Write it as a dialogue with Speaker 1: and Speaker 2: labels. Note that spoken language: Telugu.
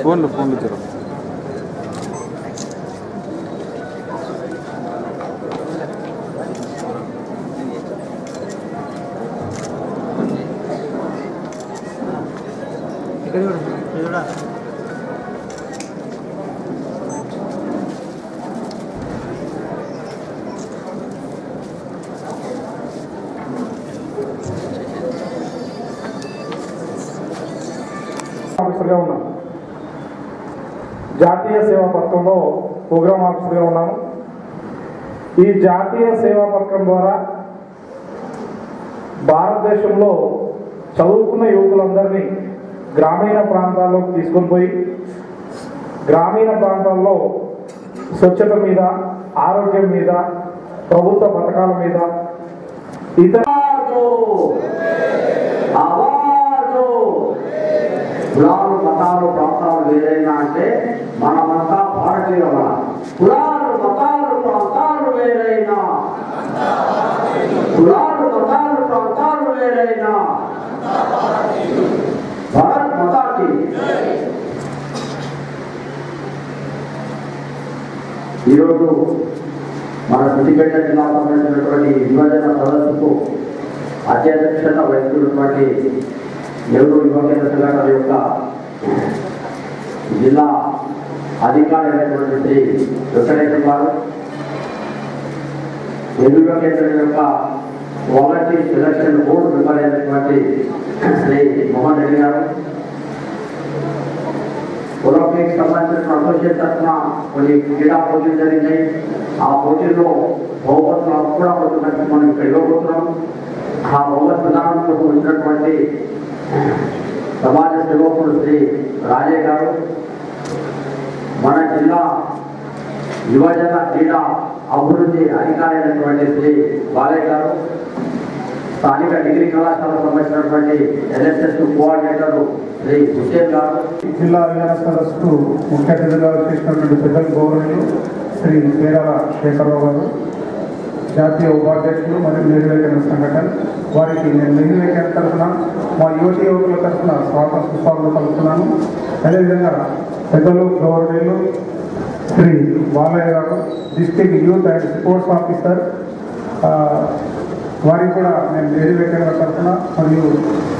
Speaker 1: ఫోన్లు ఫోన్లు ఇచ్చారు
Speaker 2: ఆఫీసర్గా ఉన్నాను జాతీయ సేవా పథకంలో ప్రోగ్రామ్ ఆఫీసర్గా ఉన్నాను ఈ జాతీయ సేవా పథకం ద్వారా భారతదేశంలో చదువుకున్న యువకులందరినీ గ్రామీణ ప్రాంతాల్లోకి తీసుకొని పోయి గ్రామీణ ప్రాంతాల్లో స్వచ్ఛత మీద ఆరోగ్యం మీద ప్రభుత్వ పథకాల మీద ఇతర
Speaker 3: అవార్డు కులాలు మతాలు ప్రాంతాలు వేరైనా అంటే మనమంతా భారతీయుల మన కులాలు మతాలు ప్రాంతాలు వేరైనా కులాలు మతాలు ప్రాంతాలు వేరైనా భారత్ మతాకి ఈరోజు మన సిద్దిపేట జిల్లా సంబంధించినటువంటి విభజన సదస్సుకు అధ్యక్షత వహిస్తున్నటువంటి నెల్లూరు యువ కేంద్ర సంఘటన యొక్క జిల్లా అధికారి అయినటువంటి శ్రీ వెంకటేశ్వర గారు నెల్లూరు కేంద్రం యొక్క వాలంటీర్ సెలక్షన్ బోర్డు మెంబర్ అయినటువంటి శ్రీ మోహన్ రెడ్డి గారు ఒలింపిక్ సంబంధించిన అసోసియేట్ తరఫున కొన్ని క్రీడా పోటీలు జరిగినాయి ఆ పోటీల్లో బహుమతులు కూడా అవుతున్నట్టు మనం ఇక్కడ ఇవ్వబోతున్నాం ఆ బహుమతి ప్రదానం కోసం వచ్చినటువంటి సమాజ సేవకుడు శ్రీ రాజే గారు మన జిల్లా యువజన క్రీడా అభివృద్ధి అధికారి అయినటువంటి శ్రీ బాలయ్య గారు స్థానిక డిగ్రీ కళాశాలకు సంబంధించినటువంటి ఎన్ఎస్ఎస్ కోఆర్డినేటర్ శ్రీ హుసేన్ గారు
Speaker 2: జిల్లా విధాన సదస్సుకు ముఖ్య అతిథిగా చేసినటువంటి పెద్దలు గౌరవనీయులు శ్రీ పేరాల శేఖరరావు గారు జాతీయ ఉపాధ్యక్షులు మరియు నిర్వేకరణ సంఘటన వారికి నేను నిర్వేకరణ తరఫున మా యువతి యువకుల తరఫున స్వాగత సుస్వాగతం పలుకుతున్నాను అదేవిధంగా పెద్దలు గౌరవనీయులు Shri Balayya garu district youth and sports officer ఆ, వారికి కూడా నేను నిర్వేకరణ తరఫున మరియు